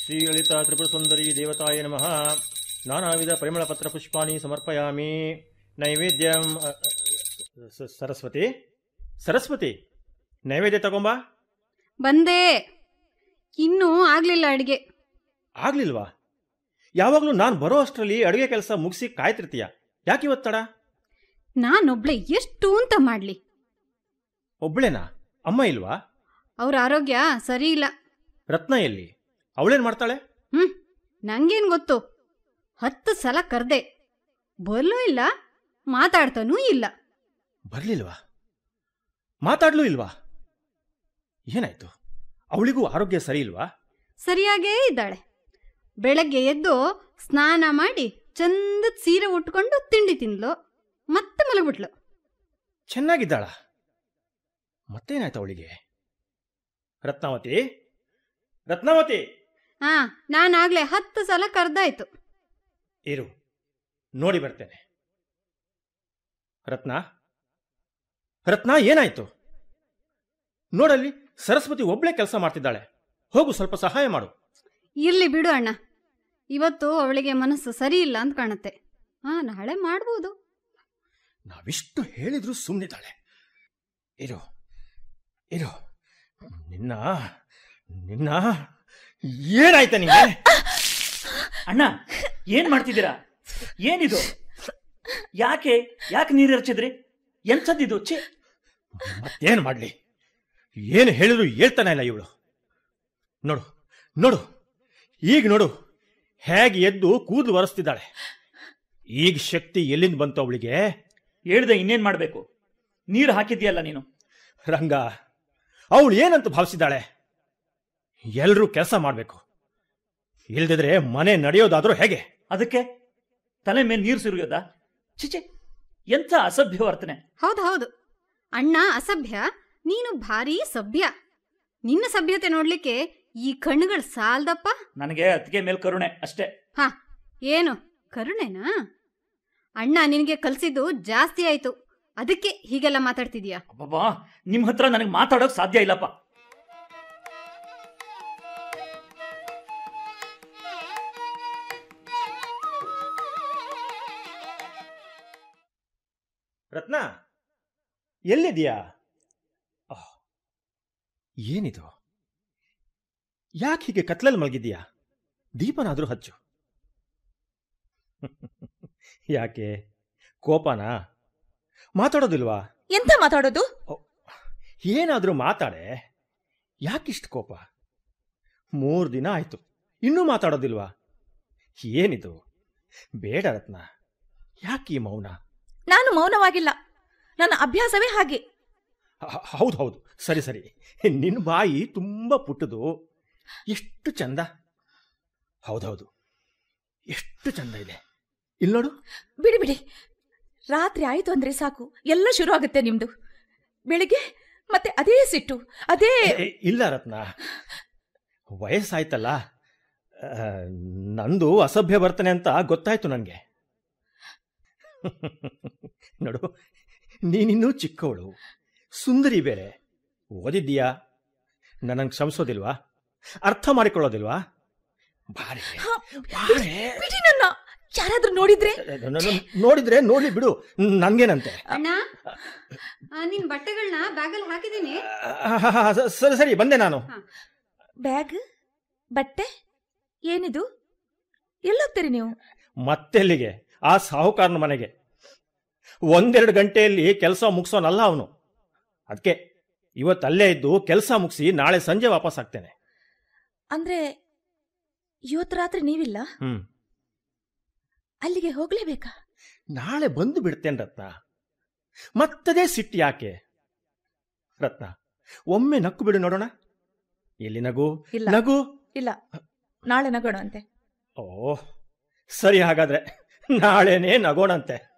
ಶ್ರೀಲಲಿತಾ ತ್ರಿಪುರಸುಂದರಿ ದೇವತಾಯ ನಮಃ ನಾನಾವಿಧ ಪರಿಮಳಪತ್ರ ಪುಷ್ಪಾಣಿ ಸಮರ್ಪಯಾಮಿ ನೈವೇದ್ಯಂ ಅ, ಅ, ಸ- ಸರಸ್ವತಿ ಸರಸ್ವತಿ ನೈವೇದ್ಯ ತಗೊಂಬಾ ಬಂದೆ ಇನ್ನೂ ಆಗ್ಲಿಲ್ಲ ಅಡಿಗೆ ಆಗ್ಲಿಲ್ವಾ ಯಾವಾಗಲೂ ನಾನು ಬರೋ ಅಷ್ಟರಲ್ಲಿ ಅಡುಗೆ ಕೆಲಸ ಮುಗಿಸಿ ಕಾಯ್ತಿರ್ತೀಯ ಯಾಕೆ ಇವತ್ತಡ ನಾನೊಬ್ಳೆ ಎಷ್ಟು ಅಂತ ಮಾಡ್ಲಿ ಒಬ್ಳೇನಾ ಅಮ್ಮ ಇಲ್ವಾ ಅವ್ರ ಆರೋಗ್ಯ ಸರಿ ಇಲ್ಲ ರತ್ನ ಎಲ್ಲಿ ಅವಳೇನ್ ಮಾಡ್ತಾಳೆ ಹ್ಮ್ ನಂಗೇನ್ ಗೊತ್ತು ಹತ್ತು ಸಲ ಕರ್ದೆ ಬರ್ಲೂ ಇಲ್ಲ ಮಾತಾಡ್ತಾನೂ ಇಲ್ಲ ಬರ್ಲಿಲ್ವಾ ಮಾತಾಡ್ಲೂ ಇಲ್ವಾ ಏನಾಯ್ತು ಅವಳಿಗೂ ಆರೋಗ್ಯ ಸರಿ ಇಲ್ವಾ ಸರಿಯಾಗೇ ಇದ್ದಾಳೆ ಬೆಳಗ್ಗೆ ಎದ್ದು ಸ್ನಾನ ಮಾಡಿ ಚಂದದ ಸೀರೆ ಉಟ್ಕೊಂಡು ತಿಂಡಿ ತಿಂದ್ಲು ಮತ್ತೆ ಮಲಗ್ಬಿಟ್ಲು ಚೆನ್ನಾಗಿದ್ದಾಳ ಮತ್ತೇನಾಯ್ತು ಅವಳಿಗೆ ರತ್ನಾವತಿ ರತ್ನಾವತಿ ಹಾ ನಾನಾಗ್ಲೇ ಹತ್ತು ಸಲ ಕರ್ದಾಯ್ತು ಇರು ನೋಡಿ ಬರ್ತೇನೆ ರತ್ನ ರತ್ನ ಏನಾಯ್ತು ನೋಡಲ್ಲಿ ಸರಸ್ವತಿ ಒಬ್ಳೆ ಕೆಲಸ ಮಾಡ್ತಿದ್ದಾಳೆ ಹೋಗು ಸ್ವಲ್ಪ ಸಹಾಯ ಮಾಡು ಇರ್ಲಿ ಬಿಡು ಅಣ್ಣ ಇವತ್ತು ಅವಳಿಗೆ ಮನಸ್ಸು ಸರಿ ಇಲ್ಲ ಅಂತ ಕಾಣುತ್ತೆ ಹಾ ನಾಳೆ ಮಾಡ್ಬೋದು ನಾವಿಷ್ಟು ಹೇಳಿದ್ರು ಸುಮ್ಮನಿದ್ದಾಳೆ ಇರು ಇರು ನಿನ್ನ ನಿನ್ನ ಏನಾಯ್ತ ನಿಂಗೆ ಅಣ್ಣ ಏನ್ ಮಾಡ್ತಿದ್ದೀರಾ ಏನಿದು ಯಾಕೆ ಯಾಕೆ ನೀರು ಎರಚಿದ್ರಿ ಎಂಥದ್ದಿದು ಛೇ ಮತ್ತೇನು ಮಾಡ್ಲಿ ಏನು ಹೇಳಿದ್ರು ಹೇಳ್ತಾನೆ ಇಲ್ಲ ಇವಳು ನೋಡು ನೋಡು ಈಗ ನೋಡು ಹೇಗೆ ಎದ್ದು ಕೂದಲು ಒರೆಸ್ತಿದ್ದಾಳೆ ಈಗ ಶಕ್ತಿ ಎಲ್ಲಿಂದ ಬಂತು ಅವಳಿಗೆ ಹೇಳ್ದೆ ಇನ್ನೇನ್ ಮಾಡ್ಬೇಕು ನೀರು ಹಾಕಿದ್ಯಲ್ಲ ನೀನು ರಂಗ ಅವಳು ಏನಂತ ಭಾವಿಸಿದ್ದಾಳೆ ಎಲ್ರೂ ಕೆಲಸ ಮಾಡಬೇಕು ಇಲ್ದಿದ್ರೆ ಮನೆ ನಡೆಯೋದಾದ್ರೂ ಹೇಗೆ ಅದಕ್ಕೆ ತಲೆ ಮೇಲೆ ನೀರು ಸುರಿಯೋದಾ ಚಿಚೆ ಎಂಥ ಅಸಭ್ಯ ವರ್ತನೆ ಹೌದು ಹೌದು ಅಣ್ಣ ಅಸಭ್ಯ ನೀನು ಭಾರೀ ಸಭ್ಯ ನಿನ್ನ ಸಭ್ಯತೆ ನೋಡ್ಲಿಕ್ಕೆ ಈ ಕಣ್ಣುಗಳು ಸಾಲ್ದಪ್ಪ ನನಗೆ ಅತ್ತಿಗೆ ಮೇಲೆ ಕರುಣೆ ಅಷ್ಟೇ ಹಾ ಏನು ಕರುಣೆನಾ ಅಣ್ಣ ನಿನಗೆ ಕಲ್ಸಿದ್ದು ಜಾಸ್ತಿ ಆಯ್ತು ಅದಕ್ಕೆ ಹೀಗೆಲ್ಲ ಮಾತಾಡ್ತಿದೀಯ ಅಬ್ಬಬ್ಬಾ ನಿಮ್ ಹತ್ರ ನನಗೆ ಮಾತಾಡೋಕ್ ಸಾಧ್ಯ ಇಲ್ಲಪ್ಪ ರತ್ನ ಎಲ್ಲಿದೆಯಾ ಆಹ್, ಏನಿದು ಯಾಕೆ ಹೀಗೆ ಕತ್ಲಲ್ಲಿ ಮಲಗಿದೀಯಾ ದೀಪನಾದ್ರೂ ಹಚ್ಚು ಯಾಕೆ ಕೋಪನಾ ಮಾತಾಡೋದಿಲ್ವಾ ಎಂತ ಮಾತಾಡೋದು ಏನಾದ್ರೂ ಮಾತಾಡೆ ಯಾಕಿಷ್ಟು ಕೋಪ ಮೂರು ದಿನ ಆಯ್ತು ಇನ್ನೂ ಮಾತಾಡೋದಿಲ್ವಾ ಏನಿದು ಬೇಡ ರತ್ನ ಯಾಕೆ ಈ ಮೌನ ನಾನು ಮೌನವಾಗಿಲ್ಲ ನನ್ನ ಅಭ್ಯಾಸವೇ ಹಾಗೆ ಹ- ಹೌದು ಹೌದು ಸರಿ ಸರಿ ನಿನ್ನ ಬಾಯಿ ತುಂಬ ಪುಟ್ಟದು ಎಷ್ಟು ಚಂದ ಹೌದೌದು ಎಷ್ಟು ಚಂದ ಇದೆ ಇಲ್ಲಿ ನೋಡು ಬಿಡಿ ಬಿಡಿ ರಾತ್ರಿ ಆಯ್ತು ಅಂದ್ರೆ ಸಾಕು ಎಲ್ಲ ಶುರು ಆಗುತ್ತೆ ನಿಮ್ದು ಬೆಳಿಗ್ಗೆ ಮತ್ತೆ ಅದೇ ಸಿಟ್ಟು ಅದೇ ಏ, ಇಲ್ಲ ರತ್ನ ವಯಸ್ಸಾಯ್ತಲ್ಲ ಆ, ನಂದು ಅಸಭ್ಯ ಬರ್ತನೆ ಅಂತ ಗೊತ್ತಾಯ್ತು ನನಗೆ ನೋಡು ನೀನಿನ್ನೂ ಚಿಕ್ಕವಳು ಸುಂದರಿ ಬೇರೆ ಓದಿದ್ದೀಯಾ ನನ್ನನ್ನು ಕ್ಷಮಿಸೋದಿಲ್ವಾ ಅರ್ಥ ಮಾಡಿಕೊಳ್ಳೋದಿಲ್ವಾ ಬಾರೆ ಹ, ಬಾರೆ ಬಿಡಿ ನನ್ನ ಯಾರಾದ್ರೂ ನೋಡಿದ್ರೆ ನನ್ನ ನೋಡಿದ್ರೆ ನೋಡ್ಲಿ ಬಿಡು ನನ್ಗೇನಂತೆ ಅಣ್ಣ ಆ, ನಿನ್ ಬಟ್ಟೆಗಳನ್ನ ಬ್ಯಾಗಲ್ಲಿ ಹಾಕಿದ್ದೀನಿ ಆ, ಸರಿ ಸರಿ ಬಂದೆ ನಾನು ಬ್ಯಾಗ್ ಬಟ್ಟೆ ಏನಿದು ಎಲ್ಲೋಗ್ತೀರಿ ನೀವು ಮತ್ತೆಲ್ಲಿಗೆ ಆ ಸಾಹುಕಾರನ ಮನೆಗೆ ಒಂದೆರಡು ಗಂಟೆಯಲ್ಲಿ ಕೆಲಸ ಮುಗಿಸೋನಲ್ಲ ಅವನು ಅದಕ್ಕೆ ಇವತ್ತಲ್ಲೇ ಇದ್ದು ಕೆಲಸ ಮುಗಿಸಿ ನಾಳೆ ಸಂಜೆ ವಾಪಸ್ ಆಗ್ತೇನೆ ಅಂದ್ರೆ ಇವತ್ತು ರಾತ್ರಿ ನೀವಿಲ್ಲ ಹ್ಮ್ ಅಲ್ಲಿಗೆ ಹೋಗ್ಲೇಬೇಕಾ ನಾಳೆ ಬಂದು ಬಿಡ್ತೇನೆ ರತ್ನ ಮತ್ತದೇ ಸಿಟ್ಟು ಯಾಕೆ ರತ್ನ ಒಮ್ಮೆ ನಕ್ಕು ಬಿಡು ನೋಡೋಣ ಎಲ್ಲಿ ನಗು ಇಲ್ಲ ನಗು ಇಲ್ಲ ನಾಳೆ ನಗೋಣ ಅಂತೆ ಓ ಸರಿ ಹಾಗಾದ್ರೆ ನಾಳೆನೇ ನಗೋಣಂತೆ